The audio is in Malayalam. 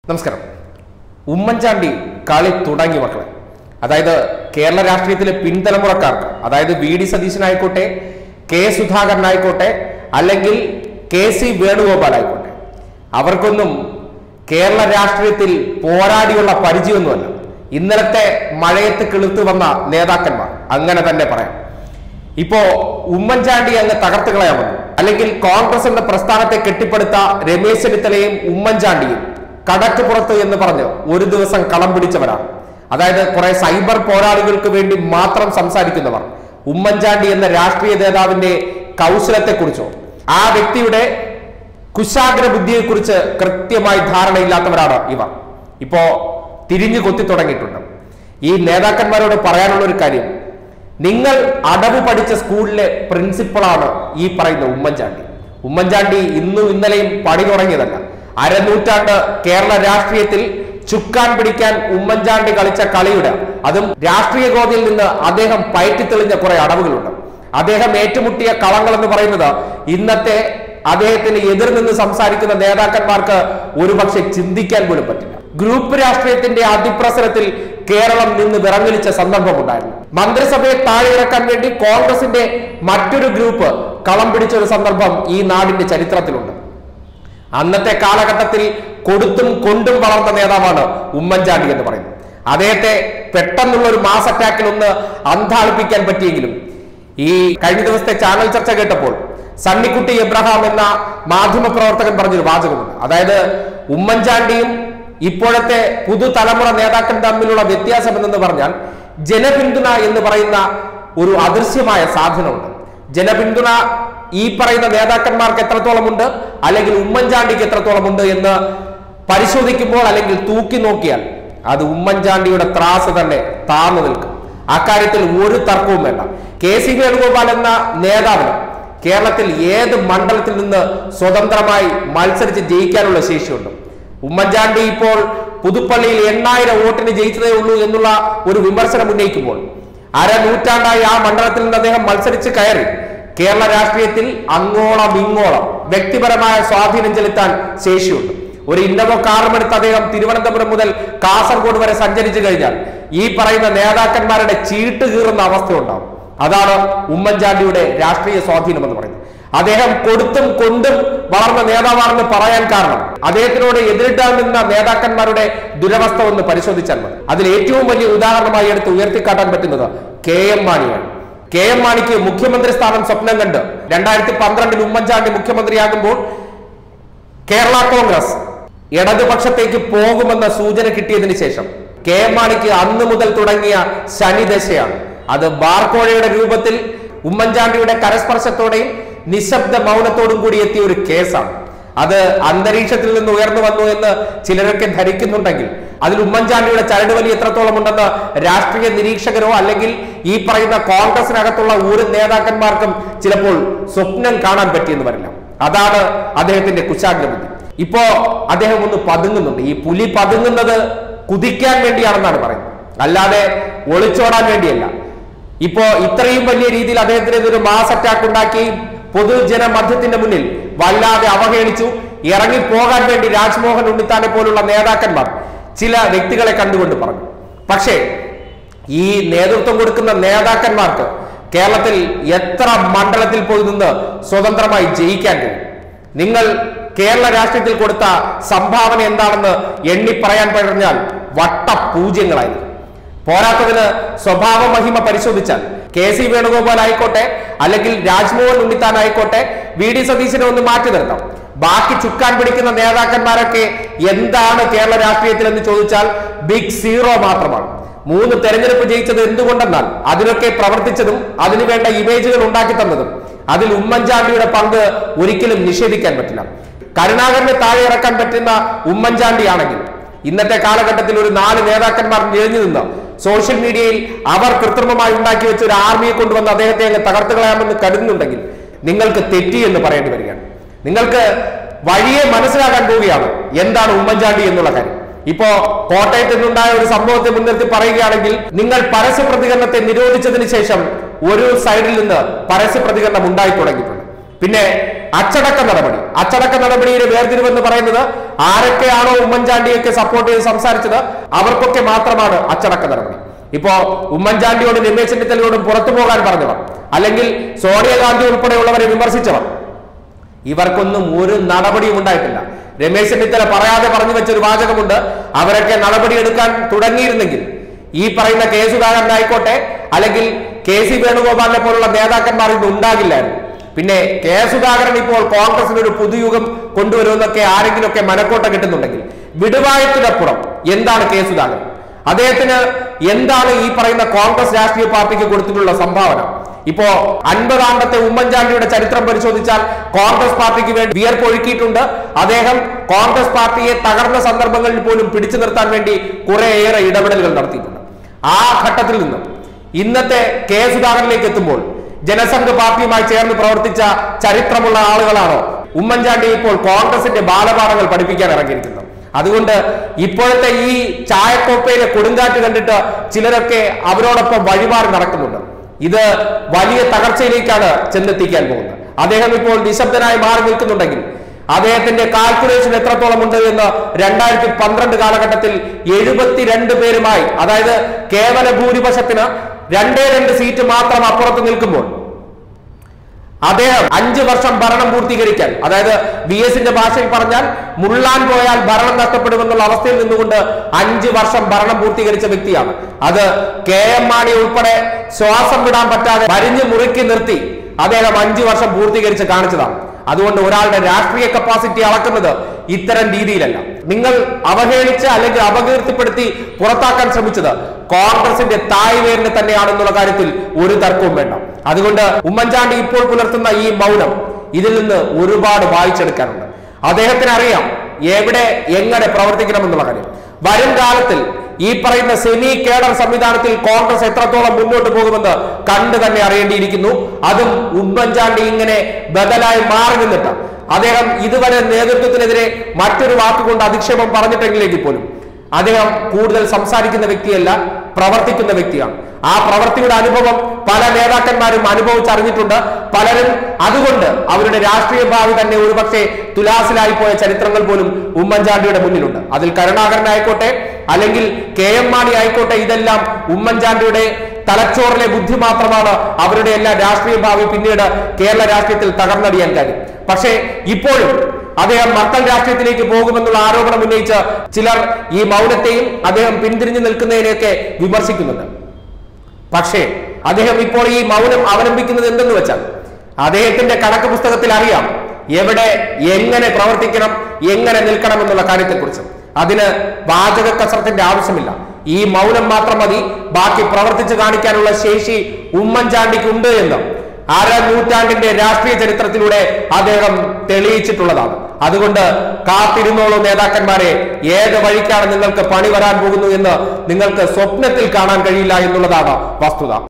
നമസ്കാരം ഉമ്മൻചാണ്ടി കളി തുടങ്ങി മക്കളെ അതായത് കേരള രാഷ്ട്രീയത്തിലെ പിൻതലമുറക്കാർക്ക് അതായത് വി ഡി സതീശനായിക്കോട്ടെ കെ സുധാകരനായിക്കോട്ടെ അല്ലെങ്കിൽ കെ സി വേണുഗോപാൽ ആയിക്കോട്ടെ അവർക്കൊന്നും കേരള രാഷ്ട്രീയത്തിൽ പോരാടിയുള്ള പരിചയമൊന്നുമല്ല ഇന്നലത്തെ മഴയത്ത് കിളുത്തു വന്ന നേതാക്കന്മാർ അങ്ങനെ തന്നെ പറയാം ഇപ്പോ ഉമ്മൻചാണ്ടി അങ്ങ് തകർത്ത് കളയാമെന്ന് അല്ലെങ്കിൽ കോൺഗ്രസ് എന്ന പ്രസ്ഥാനത്തെ കെട്ടിപ്പടുത്ത രമേശ് ചെന്നിത്തലയും ഉമ്മൻചാണ്ടിയും കടക്ക് പുറത്ത് എന്ന് പറഞ്ഞ് ഒരു ദിവസം കളം പിടിച്ചവരാണ് അതായത് കുറെ സൈബർ പോരാളികൾക്ക് വേണ്ടി മാത്രം സംസാരിക്കുന്നവർ ഉമ്മൻചാണ്ടി എന്ന രാഷ്ട്രീയ നേതാവിന്റെ കൗശലത്തെക്കുറിച്ചോ ആ വ്യക്തിയുടെ കുശാഗ്ര ബുദ്ധിയെക്കുറിച്ച് കൃത്യമായി ധാരണയില്ലാത്തവരാണ് ഇവർ ഇപ്പോ തിരിഞ്ഞു കൊത്തി തുടങ്ങിയിട്ടുണ്ട് ഈ നേതാക്കന്മാരോട് പറയാനുള്ള ഒരു കാര്യം നിങ്ങൾ അടവ് പഠിച്ച സ്കൂളിലെ പ്രിൻസിപ്പളാണ് ഈ പറയുന്ന ഉമ്മൻചാണ്ടി ഉമ്മൻചാണ്ടി ഇന്നും ഇന്നലെയും പണി തുടങ്ങിയതല്ല അരനൂറ്റാണ്ട് കേരള രാഷ്ട്രീയത്തിൽ ചുക്കാൻ പിടിക്കാൻ ഉമ്മൻചാണ്ടി കളിച്ച കളിയുടെ അതും രാഷ്ട്രീയ ഗോതിയിൽ നിന്ന് അദ്ദേഹം പയറ്റിത്തെളിഞ്ഞ കുറെ അടവുകളുണ്ട് അദ്ദേഹം ഏറ്റുമുട്ടിയ കളങ്ങൾ എന്ന് പറയുന്നത് ഇന്നത്തെ അദ്ദേഹത്തിന് എതിർ നിന്ന് സംസാരിക്കുന്ന നേതാക്കന്മാർക്ക് ഒരുപക്ഷെ ചിന്തിക്കാൻ പോലും പറ്റില്ല ഗ്രൂപ്പ് രാഷ്ട്രീയത്തിന്റെ അതിപ്രസരത്തിൽ കേരളം നിന്ന് വിറങ്ങലിച്ച സന്ദർഭമുണ്ടായിരുന്നു മന്ത്രിസഭയെ താഴെ ഇറക്കാൻ വേണ്ടി കോൺഗ്രസിന്റെ മറ്റൊരു ഗ്രൂപ്പ് കളം പിടിച്ച ഒരു സന്ദർഭം ഈ നാടിന്റെ ചരിത്രത്തിലുണ്ട് അന്നത്തെ കാലഘട്ടത്തിൽ കൊടുത്തും കൊണ്ടും വളർന്ന നേതാവാണ് ഉമ്മൻചാണ്ടി എന്ന് പറയുന്നത് അദ്ദേഹത്തെ പെട്ടെന്നുള്ള ഒരു മാസ് അറ്റാക്കിൽ ഒന്ന് അന്താളിപ്പിക്കാൻ പറ്റിയെങ്കിലും ഈ കഴിഞ്ഞ ദിവസത്തെ ചാനൽ ചർച്ച കേട്ടപ്പോൾ സണ്ണിക്കുട്ടി എബ്രഹാം എന്ന മാധ്യമ പ്രവർത്തകൻ പറഞ്ഞൊരു വാചകമുണ്ട് അതായത് ഉമ്മൻചാണ്ടിയും ഇപ്പോഴത്തെ പുതുതലമുറ നേതാക്കൾ തമ്മിലുള്ള വ്യത്യാസം എന്തെന്ന് പറഞ്ഞാൽ ജനപിന്തുണ എന്ന് പറയുന്ന ഒരു അദൃശ്യമായ സാധനമുണ്ട് ജനപിന്തുണ ഈ പറയുന്ന നേതാക്കന്മാർക്ക് എത്രത്തോളം ഉണ്ട് അല്ലെങ്കിൽ ഉമ്മൻചാണ്ടിക്ക് എത്രത്തോളം ഉണ്ട് എന്ന് പരിശോധിക്കുമ്പോൾ അല്ലെങ്കിൽ തൂക്കി നോക്കിയാൽ അത് ഉമ്മൻചാണ്ടിയുടെ ത്രാസ് തന്നെ താന്നു നിൽക്കും അക്കാര്യത്തിൽ ഒരു തർക്കവും വേണ്ട കെ സി വേണുഗോപാൽ എന്ന നേതാവിന് കേരളത്തിൽ ഏത് മണ്ഡലത്തിൽ നിന്ന് സ്വതന്ത്രമായി മത്സരിച്ച് ജയിക്കാനുള്ള ശേഷിയുണ്ട് ഉമ്മൻചാണ്ടി ഇപ്പോൾ പുതുപ്പള്ളിയിൽ എണ്ണായിരം വോട്ടിന് ജയിച്ചതേ ഉള്ളൂ എന്നുള്ള ഒരു വിമർശനം ഉന്നയിക്കുമ്പോൾ അരനൂറ്റാണ്ടായി ആ മണ്ഡലത്തിൽ നിന്ന് അദ്ദേഹം മത്സരിച്ച് കയറി കേരള രാഷ്ട്രീയത്തിൽ അങ്ങോളം ഇങ്ങോളം വ്യക്തിപരമായ സ്വാധീനം ചെലുത്താൻ ശേഷിയുണ്ട് ഒരു ഇന്നോവ കാറുമെടുത്ത് അദ്ദേഹം തിരുവനന്തപുരം മുതൽ കാസർഗോഡ് വരെ സഞ്ചരിച്ചു കഴിഞ്ഞാൽ ഈ പറയുന്ന നേതാക്കന്മാരുടെ ചീട്ട് കീറുന്ന അവസ്ഥയുണ്ടാവും അതാണ് ഉമ്മൻചാണ്ടിയുടെ രാഷ്ട്രീയ സ്വാധീനം എന്ന് പറയുന്നത് അദ്ദേഹം കൊടുത്തും കൊണ്ടും വളർന്ന നേതാവാണെന്ന് പറയാൻ കാരണം അദ്ദേഹത്തിനോട് എതിരിട്ടാൻ നിന്ന നേതാക്കന്മാരുടെ ദുരവസ്ഥ ഒന്ന് പരിശോധിച്ചാൽ മതി അതിൽ ഏറ്റവും വലിയ ഉദാഹരണമായി എടുത്ത് ഉയർത്തിക്കാട്ടാൻ പറ്റുന്നത് കെ എം മാണിയാണ് കെ എം മാണിക്ക് മുഖ്യമന്ത്രി സ്ഥാനം സ്വപ്നം കണ്ട് രണ്ടായിരത്തി പന്ത്രണ്ടിൽ ഉമ്മൻചാണ്ടി മുഖ്യമന്ത്രിയാകുമ്പോൾ കേരള കോൺഗ്രസ് ഇടതുപക്ഷത്തേക്ക് പോകുമെന്ന സൂചന കിട്ടിയതിന് ശേഷം കെ എം മാണിക്ക് അന്ന് മുതൽ തുടങ്ങിയ ശനിദശയാണ് അത് ബാർക്കോഴയുടെ രൂപത്തിൽ ഉമ്മൻചാണ്ടിയുടെ കരസ്പർശത്തോടെയും നിശബ്ദ മൗനത്തോടും കൂടി എത്തിയ ഒരു കേസാണ് അത് അന്തരീക്ഷത്തിൽ നിന്ന് ഉയർന്നു വന്നു എന്ന് ചിലരൊക്കെ ധരിക്കുന്നുണ്ടെങ്കിൽ അതിൽ ഉമ്മൻചാണ്ടിയുടെ ചരട് വലി എത്രത്തോളം ഉണ്ടെന്ന് രാഷ്ട്രീയ നിരീക്ഷകരോ അല്ലെങ്കിൽ ഈ പറയുന്ന കോൺഗ്രസിനകത്തുള്ള ഒരു നേതാക്കന്മാർക്കും ചിലപ്പോൾ സ്വപ്നം കാണാൻ പറ്റിയെന്ന് വരില്ല അതാണ് അദ്ദേഹത്തിന്റെ കുശാഗ്രബുദ്ധി ഇപ്പോ അദ്ദേഹം ഒന്ന് പതുങ്ങുന്നുണ്ട് ഈ പുലി പതുങ്ങുന്നത് കുതിക്കാൻ വേണ്ടിയാണെന്നാണ് പറയുന്നത് അല്ലാതെ ഒളിച്ചോടാൻ വേണ്ടിയല്ല ഇപ്പോ ഇത്രയും വലിയ രീതിയിൽ അദ്ദേഹത്തിനെതിരെ മാസ് അറ്റാക്ക് ഉണ്ടാക്കി പൊതുജന മധ്യത്തിന്റെ മുന്നിൽ വല്ലാതെ അവഹേളിച്ചു ഇറങ്ങി പോകാൻ വേണ്ടി രാജ്മോഹൻ ഉണ്ണിത്താനെ പോലുള്ള നേതാക്കന്മാർ ചില വ്യക്തികളെ കണ്ടുകൊണ്ട് പറഞ്ഞു പക്ഷേ ഈ നേതൃത്വം കൊടുക്കുന്ന നേതാക്കന്മാർക്ക് കേരളത്തിൽ എത്ര മണ്ഡലത്തിൽ പോയി നിന്ന് സ്വതന്ത്രമായി ജയിക്കാൻ കഴിയും നിങ്ങൾ കേരള രാഷ്ട്രീയത്തിൽ കൊടുത്ത സംഭാവന എന്താണെന്ന് എണ്ണി പറയാൻ പറഞ്ഞാൽ വട്ടപൂജ്യങ്ങളായിരിക്കും പോരാത്തതിന് സ്വഭാവ മഹിമ പരിശോധിച്ചാൽ കെ സി വേണുഗോപാൽ ആയിക്കോട്ടെ അല്ലെങ്കിൽ രാജ്മോഹൻ ഉണ്ണിത്താൻ ആയിക്കോട്ടെ വി ഡി സതീശനെ ഒന്ന് മാറ്റി നിർത്താം ബാക്കി ചുക്കാൻ പിടിക്കുന്ന നേതാക്കന്മാരൊക്കെ എന്താണ് കേരള രാഷ്ട്രീയത്തിൽ എന്ന് ചോദിച്ചാൽ ബിഗ് സീറോ മാത്രമാണ് മൂന്ന് തെരഞ്ഞെടുപ്പ് ജയിച്ചത് എന്തുകൊണ്ടെന്നാൽ അതിനൊക്കെ പ്രവർത്തിച്ചതും അതിനുവേണ്ട ഇമേജുകൾ ഉണ്ടാക്കി തന്നതും അതിൽ ഉമ്മൻചാണ്ടിയുടെ പങ്ക് ഒരിക്കലും നിഷേധിക്കാൻ പറ്റില്ല കരുണാകരനെ താഴെ ഇറക്കാൻ പറ്റുന്ന ഉമ്മൻചാണ്ടിയാണെങ്കിൽ ഇന്നത്തെ കാലഘട്ടത്തിൽ ഒരു നാല് നേതാക്കന്മാർ നിഴഞ്ഞു നിന്ന് സോഷ്യൽ മീഡിയയിൽ അവർ കൃത്രിമമായി ഉണ്ടാക്കി വെച്ച ഒരു ആർമിയെ കൊണ്ടുവന്ന് അദ്ദേഹത്തെ അങ്ങ് തകർത്ത് കളയാമെന്ന് കരുതുന്നുണ്ടെങ്കിൽ നിങ്ങൾക്ക് തെറ്റി എന്ന് പറയേണ്ടി വരികയാണ് നിങ്ങൾക്ക് വഴിയെ മനസ്സിലാക്കാൻ പോവുകയാണ് എന്താണ് ഉമ്മൻചാണ്ടി എന്നുള്ള കാര്യം ഇപ്പോ കോട്ടയത്ത് നിന്നുണ്ടായ ഒരു സംഭവത്തെ മുൻനിർത്തി പറയുകയാണെങ്കിൽ നിങ്ങൾ പരസ്യ പ്രതികരണത്തെ നിരോധിച്ചതിന് ശേഷം ഒരു സൈഡിൽ നിന്ന് പരസ്യ പ്രതികരണം ഉണ്ടായി തുടങ്ങിയിട്ടുണ്ട് പിന്നെ അച്ചടക്ക നടപടി അച്ചടക്ക നടപടിയുടെ വേർതിരിവെന്ന് പറയുന്നത് ആരൊക്കെയാണോ ഉമ്മൻചാണ്ടിയൊക്കെ സപ്പോർട്ട് ചെയ്ത് സംസാരിച്ചത് അവർക്കൊക്കെ മാത്രമാണ് അച്ചടക്ക നടപടി ഇപ്പോ ഉമ്മൻചാണ്ടിയോടും രമേശ് ചെന്നിത്തലയോടും പുറത്തു പോകാൻ പറഞ്ഞവർ അല്ലെങ്കിൽ സോണിയാഗാന്ധി ഉൾപ്പെടെയുള്ളവരെ വിമർശിച്ചവർ ഇവർക്കൊന്നും ഒരു നടപടിയും ഉണ്ടായിട്ടില്ല രമേശ് ചെന്നിത്തല പറയാതെ പറഞ്ഞു വെച്ച ഒരു വാചകമുണ്ട് അവരൊക്കെ നടപടിയെടുക്കാൻ തുടങ്ങിയിരുന്നെങ്കിൽ ഈ പറയുന്ന കെ സുധാകരനായിക്കോട്ടെ അല്ലെങ്കിൽ കെ സി വേണുഗോപാലിനെ പോലുള്ള നേതാക്കന്മാർ ഇന്ന് ഉണ്ടാകില്ലായിരുന്നു പിന്നെ കെ സുധാകരൻ ഇപ്പോൾ കോൺഗ്രസിന് ഒരു പുതുയുഗം കൊണ്ടുവരുമെന്നൊക്കെ ആരെങ്കിലുമൊക്കെ മനക്കോട്ട കിട്ടുന്നുണ്ടെങ്കിൽ വിടുവായത്തിനപ്പുറം എന്താണ് കെ സുധാകരൻ അദ്ദേഹത്തിന് എന്താണ് ഈ പറയുന്ന കോൺഗ്രസ് രാഷ്ട്രീയ പാർട്ടിക്ക് കൊടുത്തിട്ടുള്ള സംഭാവന ഇപ്പോ അൻപതാണ്ടത്തെ ഉമ്മൻചാണ്ടിയുടെ ചരിത്രം പരിശോധിച്ചാൽ കോൺഗ്രസ് പാർട്ടിക്ക് വേണ്ടി വിയർപ്പൊഴുക്കിയിട്ടുണ്ട് അദ്ദേഹം കോൺഗ്രസ് പാർട്ടിയെ തകർന്ന സന്ദർഭങ്ങളിൽ പോലും പിടിച്ചു നിർത്താൻ വേണ്ടി കുറേയേറെ ഇടപെടലുകൾ നടത്തിയിട്ടുണ്ട് ആ ഘട്ടത്തിൽ നിന്നും ഇന്നത്തെ കെ സുധാകരനിലേക്ക് എത്തുമ്പോൾ ജനസംഘ പാർട്ടിയുമായി ചേർന്ന് പ്രവർത്തിച്ച ചരിത്രമുള്ള ആളുകളാണോ ഉമ്മൻചാണ്ടി ഇപ്പോൾ കോൺഗ്രസിന്റെ ബാലപാഠങ്ങൾ പഠിപ്പിക്കാൻ ഇറങ്ങിയിരിക്കുന്നത് അതുകൊണ്ട് ഇപ്പോഴത്തെ ഈ ചായക്കോപ്പയിലെ കൊടുങ്കാറ്റ് കണ്ടിട്ട് ചിലരൊക്കെ അവരോടൊപ്പം വഴിമാറി നടക്കുന്നുണ്ട് ഇത് വലിയ തകർച്ചയിലേക്കാണ് ചെന്നെത്തിക്കാൻ പോകുന്നത് അദ്ദേഹം ഇപ്പോൾ നിശബ്ദനായി മാറി നിൽക്കുന്നുണ്ടെങ്കിൽ അദ്ദേഹത്തിന്റെ കാൽക്കുലേഷൻ എത്രത്തോളം ഉണ്ട് എന്ന് രണ്ടായിരത്തി പന്ത്രണ്ട് കാലഘട്ടത്തിൽ എഴുപത്തിരണ്ട് പേരുമായി അതായത് കേവല ഭൂരിപക്ഷത്തിന് രണ്ടേ രണ്ട് സീറ്റ് മാത്രം അപ്പുറത്ത് നിൽക്കുമ്പോൾ അദ്ദേഹം അഞ്ചു വർഷം ഭരണം പൂർത്തീകരിക്കാൻ അതായത് ബി എസിന്റെ ഭാഷയിൽ പറഞ്ഞാൽ മുള്ളാൻ പോയാൽ ഭരണം നഷ്ടപ്പെടുമെന്നുള്ള അവസ്ഥയിൽ നിന്നുകൊണ്ട് അഞ്ചു വർഷം ഭരണം പൂർത്തീകരിച്ച വ്യക്തിയാണ് അത് കെ എം മാണി ഉൾപ്പെടെ ശ്വാസം വിടാൻ പറ്റാതെ വരിഞ്ഞു മുറുക്കി നിർത്തി അദ്ദേഹം അഞ്ചു വർഷം പൂർത്തീകരിച്ച് കാണിച്ചതാണ് അതുകൊണ്ട് ഒരാളുടെ രാഷ്ട്രീയ കപ്പാസിറ്റി അളക്കുന്നത് ഇത്തരം രീതിയിലല്ല നിങ്ങൾ അവഹേളിച്ച് അല്ലെങ്കിൽ അപകീർത്തിപ്പെടുത്തി പുറത്താക്കാൻ ശ്രമിച്ചത് കോൺഗ്രസിന്റെ തായ്വേരിനെ തന്നെയാണെന്നുള്ള കാര്യത്തിൽ ഒരു തർക്കവും വേണ്ട അതുകൊണ്ട് ഉമ്മൻചാണ്ടി ഇപ്പോൾ പുലർത്തുന്ന ഈ മൗനം ഇതിൽ നിന്ന് ഒരുപാട് വായിച്ചെടുക്കാനുണ്ട് അദ്ദേഹത്തിന് അറിയാം എവിടെ എങ്ങനെ പ്രവർത്തിക്കണമെന്നുള്ള കാര്യം വരും കാലത്തിൽ ഈ പറയുന്ന സെമി കേഡർ സംവിധാനത്തിൽ കോൺഗ്രസ് എത്രത്തോളം മുന്നോട്ട് പോകുമെന്ന് കണ്ടു തന്നെ അറിയേണ്ടിയിരിക്കുന്നു അതും ഉമ്മൻചാണ്ടി ഇങ്ങനെ ബദലായി മാറി നിന്നിട്ട് അദ്ദേഹം ഇതുവരെ നേതൃത്വത്തിനെതിരെ മറ്റൊരു വാക്കുകൊണ്ട് അധിക്ഷേപം പറഞ്ഞിട്ടെങ്കിലേക്ക് പോലും അദ്ദേഹം കൂടുതൽ സംസാരിക്കുന്ന വ്യക്തിയല്ല പ്രവർത്തിക്കുന്ന വ്യക്തിയാണ് ആ പ്രവർത്തിയുടെ അനുഭവം പല നേതാക്കന്മാരും അനുഭവിച്ചറിഞ്ഞിട്ടുണ്ട് പലരും അതുകൊണ്ട് അവരുടെ രാഷ്ട്രീയ ഭാവി തന്നെ ഒരുപക്ഷെ തുലാസിലായി പോയ ചരിത്രങ്ങൾ പോലും ഉമ്മൻചാണ്ടിയുടെ മുന്നിലുണ്ട് അതിൽ കരുണാകരനായിക്കോട്ടെ അല്ലെങ്കിൽ കെ എം മാണി ആയിക്കോട്ടെ ഇതെല്ലാം ഉമ്മൻചാണ്ടിയുടെ തലച്ചോറിലെ ബുദ്ധി മാത്രമാണ് അവരുടെ എല്ലാ രാഷ്ട്രീയ ഭാവി പിന്നീട് കേരള രാഷ്ട്രീയത്തിൽ തകർന്നടിയാൻ കാര്യം പക്ഷേ ഇപ്പോഴും അദ്ദേഹം മക്കൾ രാഷ്ട്രീയത്തിലേക്ക് പോകുമെന്നുള്ള ആരോപണം ഉന്നയിച്ച് ചിലർ ഈ മൗനത്തെയും അദ്ദേഹം പിന്തിരിഞ്ഞു നിൽക്കുന്നതിനെയൊക്കെ വിമർശിക്കുന്നുണ്ട് പക്ഷേ അദ്ദേഹം ഇപ്പോൾ ഈ മൗനം അവലംബിക്കുന്നത് എന്തെന്ന് വെച്ചാൽ അദ്ദേഹത്തിന്റെ കണക്ക് പുസ്തകത്തിൽ അറിയാം എവിടെ എങ്ങനെ പ്രവർത്തിക്കണം എങ്ങനെ നിൽക്കണം എന്നുള്ള കാര്യത്തെക്കുറിച്ച് അതിന് വാചക കസരത്തിന്റെ ആവശ്യമില്ല ഈ മൗനം മാത്രം മതി ബാക്കി പ്രവർത്തിച്ച് കാണിക്കാനുള്ള ശേഷി ഉമ്മൻചാണ്ടിക്കുണ്ട് എന്ന് അര നൂറ്റാണ്ടിന്റെ രാഷ്ട്രീയ ചരിത്രത്തിലൂടെ അദ്ദേഹം തെളിയിച്ചിട്ടുള്ളതാണ് അതുകൊണ്ട് കാത്തിരുന്നോളൂ നേതാക്കന്മാരെ ഏത് വഴിക്കാണ് നിങ്ങൾക്ക് പണി വരാൻ പോകുന്നു എന്ന് നിങ്ങൾക്ക് സ്വപ്നത്തിൽ കാണാൻ കഴിയില്ല എന്നുള്ളതാണ് വസ്തുത